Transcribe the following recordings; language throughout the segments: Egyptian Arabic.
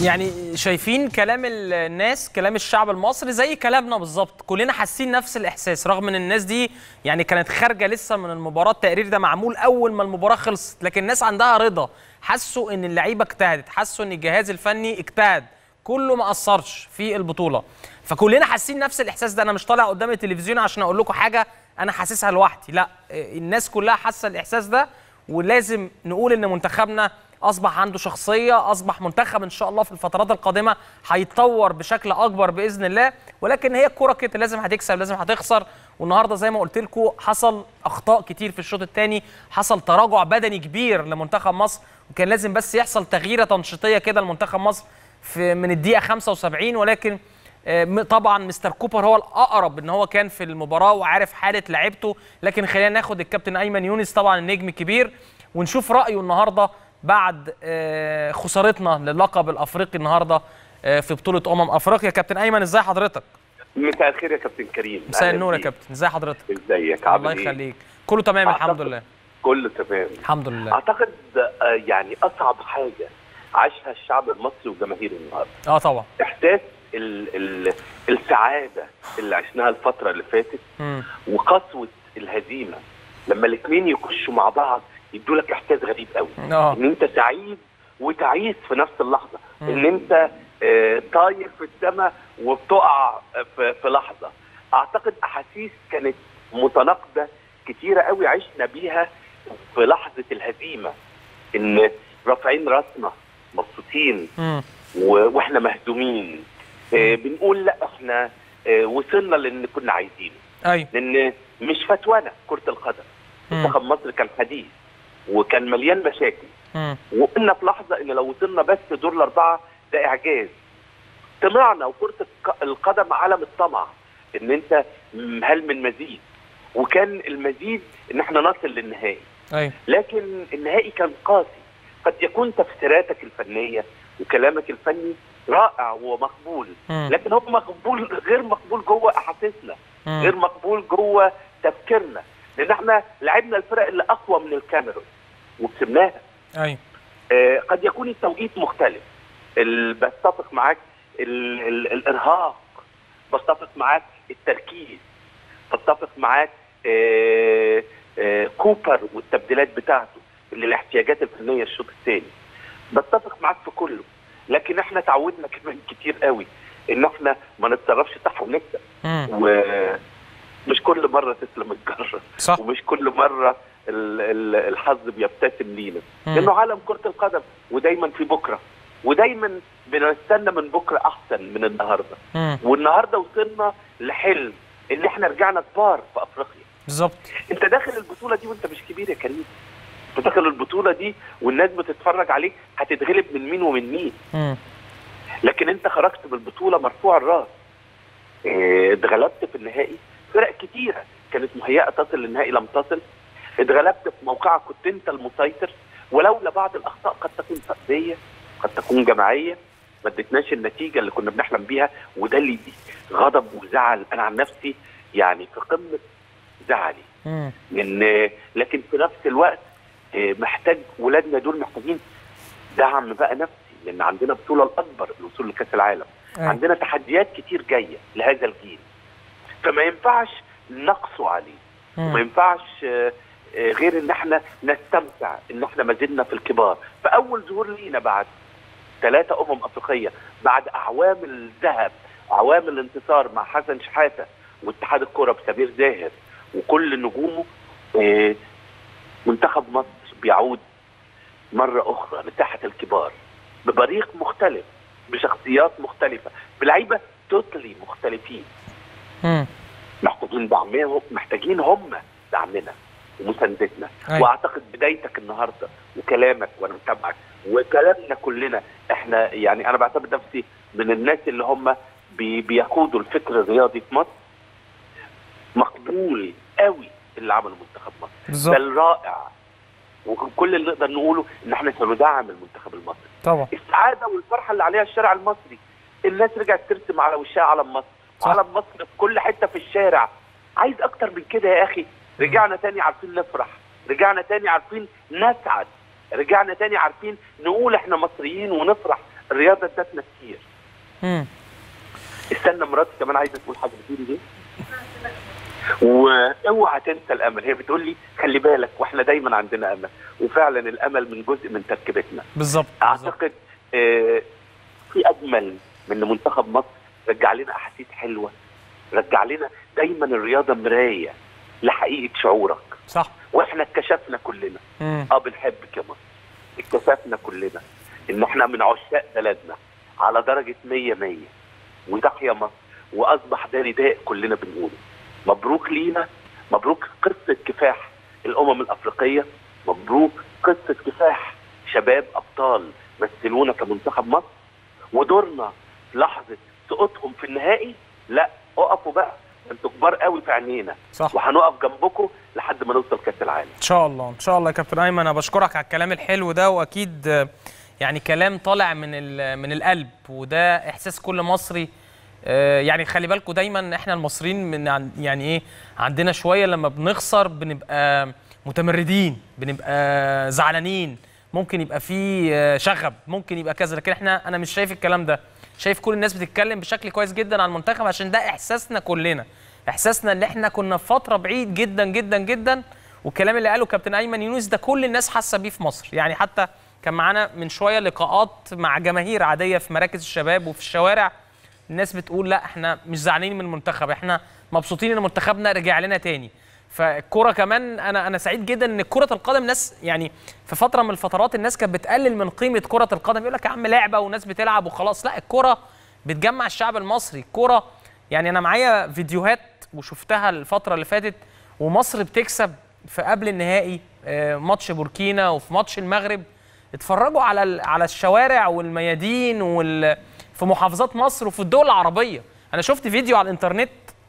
يعني شايفين كلام الناس كلام الشعب المصري زي كلامنا بالظبط كلنا حاسين نفس الاحساس رغم ان الناس دي يعني كانت خارجه لسه من المباراه التقرير ده معمول اول ما المباراه خلصت لكن الناس عندها رضا حسوا ان اللعيبه اجتهدت حسوا ان الجهاز الفني اجتهد كله ما اثرش في البطوله فكلنا حاسين نفس الاحساس ده انا مش طالع قدام التلفزيون عشان اقول لكم حاجه انا حاسسها لوحدي لا الناس كلها حاسه الاحساس ده ولازم نقول ان منتخبنا اصبح عنده شخصيه اصبح منتخب ان شاء الله في الفترات القادمه هيتطور بشكل اكبر باذن الله ولكن هي الكره كده لازم هتكسب لازم هتخسر والنهارده زي ما قلت لكم حصل اخطاء كتير في الشوط الثاني حصل تراجع بدني كبير لمنتخب مصر وكان لازم بس يحصل تغييره تنشيطيه كده لمنتخب مصر في من الدقيقه 75 ولكن طبعا مستر كوبر هو الاقرب ان هو كان في المباراه وعارف حاله لعيبته لكن خلينا ناخد الكابتن ايمن يونس طبعا النجم الكبير ونشوف رايه النهارده بعد خسارتنا للقب الافريقي النهارده في بطوله امم افريقيا كابتن ايمن ازاي حضرتك مساء الخير يا كابتن كريم مساء النور يا كابتن ازي حضرتك ازيك عامل الله يخليك كله تمام الحمد لله كله تمام الحمد لله اعتقد يعني اصعب حاجه عاشها الشعب المصري وجماهيره النهارده اه طبعا احساس ال ال السعاده اللي عشناها الفتره اللي فاتت مم. وقسوه الهزيمه لما الاثنين يخشوا مع بعض يدوا لك احساس غريب قوي اه ان انت سعيد وتعيس في نفس اللحظه مم. ان انت آه، طاير في السماء وبتقع في, في لحظه اعتقد احاسيس كانت متناقضه كتيره قوي عشنا بيها في لحظه الهزيمه ان رافعين راسنا مبسوطين مم. و- واحنا مهزومين آه، بنقول لا احنا آه، وصلنا للي كنا عايزينه ايوه لان مش فتوانا كره القدم مم. منتخب مصر كان حديث وكان مليان مشاكل مم. وقلنا في لحظه ان لو وصلنا بس دور الاربعه ده اعجاز طمعنا وكره الق- القدم عالم الطمع ان انت م- هل من مزيد وكان المزيد ان احنا نصل للنهائي ايوه لكن النهائي كان قاسي قد يكون تفسيراتك الفنيه وكلامك الفني رائع ومقبول مم. لكن هو مقبول غير مقبول جوه احاسيسنا مم. غير مقبول جوه تفكيرنا لان احنا لعبنا الفرق اللي اقوى من الكاميرون وكسبناها ايوه آه، قد يكون التوقيت مختلف ال- بتفق معاك ال ال الارهاق بتفق معاك التركيز بتفق معاك آه، آه، كوبر والتبديلات بتاعته اللي الاحتياجات الفنيه الشوط الثاني بتفق معاك في كله لكن احنا تعودنا كمان كتير قوي ان احنا ما نتصرفش صح ونكسب مم. ومش كل مره تسلم الجره صح ومش كل مره ال- ال- الحظ بيبتسم لينا مم. لانه عالم كره القدم ودايما في بكره ودايما بنستنى من بكره احسن من النهارده مم. والنهارده وصلنا لحلم ان احنا رجعنا كبار في افريقيا بالظبط انت داخل البطوله دي وانت مش كبير يا كريم انت داخل البطوله دي والناس بتتفرج عليك هتتغلب من مين ومن مين مم. لكن انت خرجت بالبطوله مرفوع الراس اه، اتغلبت في النهائي فرق كتيره كانت مهيئه تصل للنهائي لم تصل اتغلبت في موقعك كنت انت المسيطر ولولا بعض الاخطاء قد تكون فرديه قد تكون جماعيه ما ادتناش النتيجه اللي كنا بنحلم بيها وده اللي يديك غضب وزعل انا عن نفسي يعني في قمه زعلي مم. لان لكن في نفس الوقت اه، محتاج ولادنا دول محتاجين دعم بقى نفسي لان عندنا بطوله الاكبر الوصول لكاس العالم أيوة. عندنا تحديات كتير جايه لهذا الجيل فما ينفعش نقصوا عليه وما مم. ينفعش آه، آه، غير ان احنا نستمتع ان احنا ما زلنا في الكبار فاول ظهور لينا بعد ثلاثة أمم أفريقية بعد أعوام الذهب أعوام الانتصار مع حسن شحاتة واتحاد الكرة بسمير زاهر وكل نجومه آه، منتخب مصر بيعود مرة أخرى لساحة الكبار ببريق مختلف بشخصيات مختلفة بلعيبة توتالي مختلفين مم. محتاجين دعمهم محتاجين هم دعمنا ومساندتنا أيوة. واعتقد بدايتك النهارده وكلامك وانا متابعك وكلامنا كلنا احنا يعني انا بعتبر نفسي من الناس اللي هم بي بيقودوا الفكر الرياضي في مصر مقبول قوي اللي عمله منتخب مصر بالظبط بل رائع وكل اللي نقدر نقوله ان احنا سندعم المنتخب المصري طبعا السعاده والفرحه اللي عليها الشارع المصري الناس رجعت ترسم على وشها علم مصر صح. علم مصر في كل حته في الشارع عايز اكتر من كده يا اخي رجعنا تاني عارفين نفرح رجعنا تاني عارفين نسعد رجعنا تاني عارفين نقول احنا مصريين ونفرح الرياضه ادتنا كتير مم. استنى مراتي كمان عايزه تقول حاجه بتقولي ايه واوعى تنسى الامل هي بتقول لي خلي بالك واحنا دايما عندنا امل وفعلا الامل من جزء من تركيبتنا بالظبط بالظبط. اعتقد آه، في اجمل من إن منتخب مصر رجع لنا احاسيس حلوه رجع لنا دايما الرياضه مرايه لحقيقه شعورك صح واحنا اكتشفنا كلنا مم. اه بنحبك يا مصر اكتشفنا كلنا ان احنا من عشاق بلدنا على درجه 100 100 وتحيا مصر واصبح ده نداء كلنا بنقوله مبروك لينا مبروك قصه كفاح الامم الافريقيه مبروك قصه كفاح شباب ابطال مثلونا كمنتخب مصر ودورنا في لحظه سقوطهم في النهائي لا اقفوا بقى انتوا كبار قوي في عينينا صح وهنقف جنبكم لحد ما نوصل كاس العالم ان شاء الله ان شاء الله يا كابتن ايمن انا بشكرك على الكلام الحلو ده واكيد آه، يعني كلام طالع من ال- من القلب وده احساس كل مصري آه، يعني خلي بالكم دايما احنا المصريين من عن- يعني ايه عندنا شويه لما بنخسر بنبقى متمردين بنبقى زعلانين ممكن يبقى في آه، شغب ممكن يبقى كذا لكن احنا انا مش شايف الكلام ده شايف كل الناس بتتكلم بشكل كويس جدا عن المنتخب عشان ده احساسنا كلنا احساسنا ان احنا كنا في فتره بعيد جدا جدا جدا والكلام اللي قاله كابتن ايمن يونس ده كل الناس حاسه بيه في مصر يعني حتى كان معانا من شويه لقاءات مع جماهير عاديه في مراكز الشباب وفي الشوارع الناس بتقول لا احنا مش زعلانين من المنتخب احنا مبسوطين ان منتخبنا رجع لنا تاني فالكرة كمان انا انا سعيد جدا ان كرة القدم ناس يعني في فترة من الفترات الناس كانت بتقلل من قيمة كرة القدم يقول لك يا عم لعبة وناس بتلعب وخلاص لا الكرة بتجمع الشعب المصري الكرة يعني انا معايا فيديوهات وشفتها الفترة اللي فاتت ومصر بتكسب في قبل النهائي آه، ماتش بوركينا وفي ماتش المغرب اتفرجوا على ال- على الشوارع والميادين وال في محافظات مصر وفي الدول العربيه انا شفت فيديو على الانترنت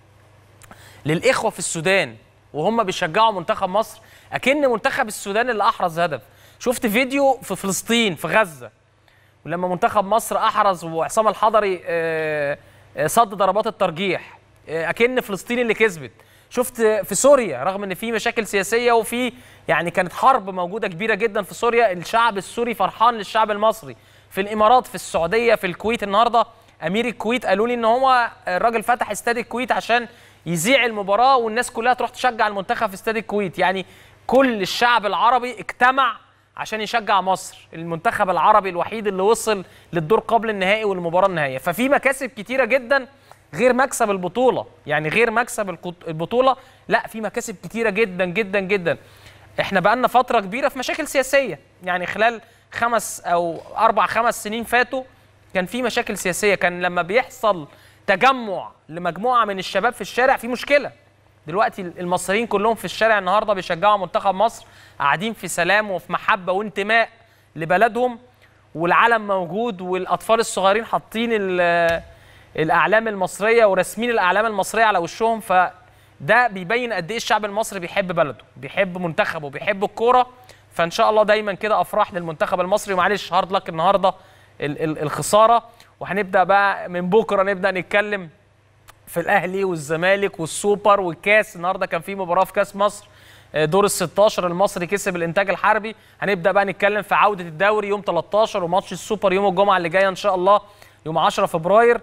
للاخوه في السودان وهم بيشجعوا منتخب مصر اكن منتخب السودان اللي احرز هدف شفت فيديو في فلسطين في غزه ولما منتخب مصر احرز وعصام الحضري آه، آه، صد ضربات الترجيح آه، اكن فلسطين اللي كسبت شفت في سوريا رغم ان في مشاكل سياسيه وفي يعني كانت حرب موجوده كبيره جدا في سوريا الشعب السوري فرحان للشعب المصري في الامارات في السعوديه في الكويت النهارده امير الكويت قالوا لي ان هو الراجل فتح استاد الكويت عشان يذيع المباراه والناس كلها تروح تشجع المنتخب في استاد الكويت يعني كل الشعب العربي اجتمع عشان يشجع مصر المنتخب العربي الوحيد اللي وصل للدور قبل النهائي والمباراه النهائيه ففي مكاسب كتيره جدا غير مكسب البطوله يعني غير مكسب القط- البطوله لا في مكاسب كتيره جدا جدا جدا احنا بقالنا فتره كبيره في مشاكل سياسيه يعني خلال خمس او اربع خمس سنين فاتوا كان في مشاكل سياسيه كان لما بيحصل تجمع لمجموعه من الشباب في الشارع في مشكله دلوقتي المصريين كلهم في الشارع النهارده بيشجعوا منتخب مصر قاعدين في سلام وفي محبه وانتماء لبلدهم والعلم موجود والاطفال الصغيرين حاطين ال- الاعلام المصريه وراسمين الاعلام المصريه على وشهم فده بيبين قد ايه الشعب المصري بيحب بلده بيحب منتخبه بيحب الكوره فان شاء الله دايما كده افراح للمنتخب المصري ومعلش هارد لك النهارده ال- ال- الخساره وهنبدا بقى من بكره نبدا نتكلم في الاهلي والزمالك والسوبر والكاس النهارده كان في مباراه في كاس مصر آه، دور ال 16 المصري كسب الانتاج الحربي هنبدا بقى نتكلم في عوده الدوري يوم 13 وماتش السوبر يوم الجمعه اللي جايه ان شاء الله يوم 10 فبراير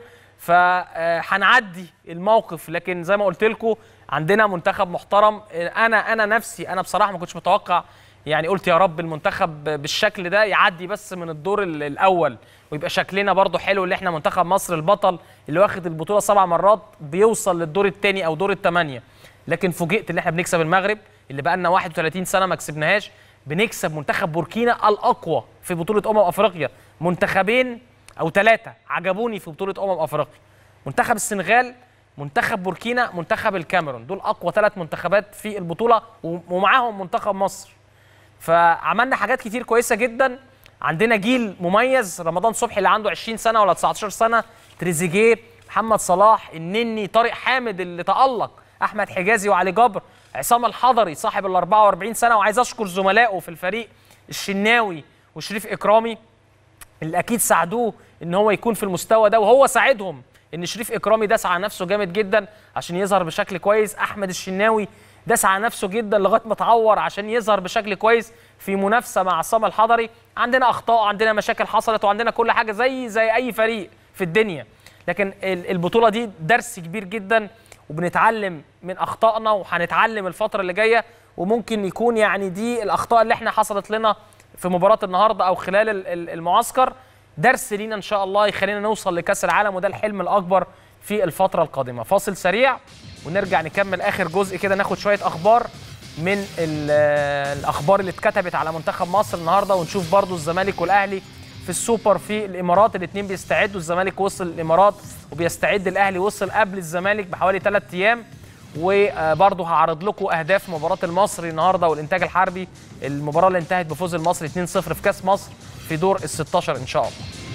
فهنعدي الموقف لكن زي ما قلت لكم عندنا منتخب محترم آه، انا انا نفسي انا بصراحه ما كنتش متوقع يعني قلت يا رب المنتخب بالشكل ده يعدي بس من الدور ال- الاول ويبقى شكلنا برضو حلو اللي احنا منتخب مصر البطل اللي واخد البطوله سبع مرات بيوصل للدور الثاني او دور الثمانيه لكن فوجئت ان احنا بنكسب المغرب اللي بقى لنا 31 سنه ما كسبناهاش بنكسب منتخب بوركينا الاقوى في بطوله امم افريقيا منتخبين او ثلاثه عجبوني في بطوله امم افريقيا منتخب السنغال منتخب بوركينا منتخب الكاميرون دول اقوى ثلاث منتخبات في البطوله و- ومعاهم منتخب مصر فعملنا حاجات كتير كويسه جدا عندنا جيل مميز رمضان صبحي اللي عنده 20 سنه ولا 19 سنه تريزيجيه محمد صلاح النني طارق حامد اللي تالق احمد حجازي وعلي جبر عصام الحضري صاحب ال 44 سنه وعايز اشكر زملائه في الفريق الشناوي وشريف اكرامي اللي اكيد ساعدوه ان هو يكون في المستوى ده وهو ساعدهم ان شريف اكرامي داس على نفسه جامد جدا عشان يظهر بشكل كويس احمد الشناوي داس على نفسه جدا لغايه ما اتعور عشان يظهر بشكل كويس في منافسه مع عصام الحضري عندنا اخطاء عندنا مشاكل حصلت وعندنا كل حاجه زي زي اي فريق في الدنيا لكن ال- البطوله دي درس كبير جدا وبنتعلم من اخطائنا وهنتعلم الفتره اللي جايه وممكن يكون يعني دي الاخطاء اللي احنا حصلت لنا في مباراه النهارده او خلال ال- ال- المعسكر درس لينا ان شاء الله يخلينا نوصل لكاس العالم وده الحلم الاكبر في الفتره القادمه فاصل سريع ونرجع نكمل اخر جزء كده ناخد شويه اخبار من ال- الاخبار اللي اتكتبت على منتخب مصر النهارده ونشوف برضو الزمالك والاهلي في السوبر في الامارات الاثنين بيستعدوا الزمالك وصل الامارات وبيستعد الاهلي وصل قبل الزمالك بحوالي ثلاث ايام وبرضه هعرض لكم اهداف مباراه المصري النهارده والانتاج الحربي المباراه اللي انتهت بفوز المصري 2-0 في كاس مصر في دور ال 16 ان شاء الله